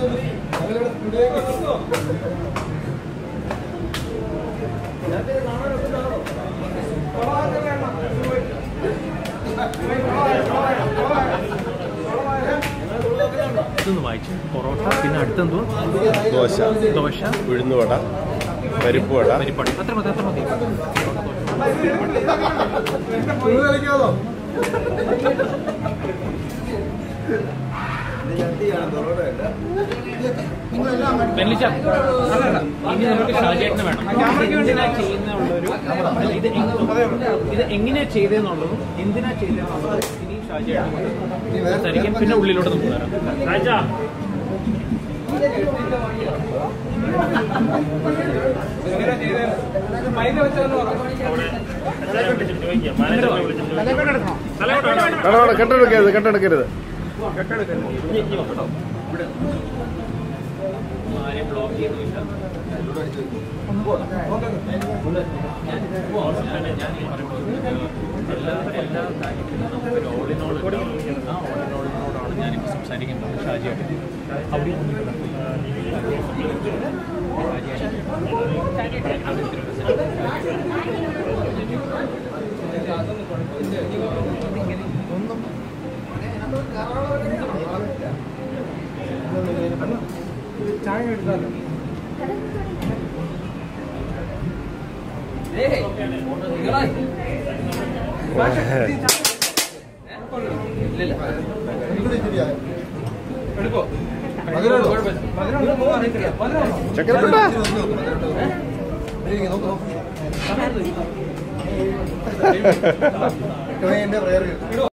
ഇതൊന്ന് വായിച്ചു പൊറോട്ട പിന്നെ അടുത്തെന്തോ ദോശ ദോശ ഉഴുന്നുവട പരിപ്പുവട പരിപ്പാടി അത്ര മതി അത്ര മതി വെള്ളിച്ച ഇനി നമുക്ക് ഷാജേട്ടന് വേണം എന്തിനാ ചെയ്യുന്നുള്ളൊരു അല്ല, ഇത് എങ്- ഇത് എങ്ങനെയാ ചെയ്തതെന്നുള്ളതും എന്തിനാ ചെയ്തതെന്നുള്ളതും ഇനി ഷാജേട്ടൻ സംസാരിക്കും പിന്നെ ഉള്ളിലോട്ട് നമുക്ക് വരാം രാജാ കടകട കെട്ടെടുക്കരുത് കെട്ടെടുക്കരുത് ആരെയും ബ്ലോക്ക് ചെയ്യുന്നില്ല ഞാൻ ഈ പറയുമ്പോൾ എല്ലാ എല്ലാ കാര്യത്തിലും നമുക്കൊരു ഓളിനോൾ ആ ഓളിനോളിനോടാണ് ഞാനിപ്പോൾ സംസാരിക്കുന്നത് ഷാജിയായിട്ട് അവിടെ ചക്കരപ്പെട്ട എന്റെ പ്രയർ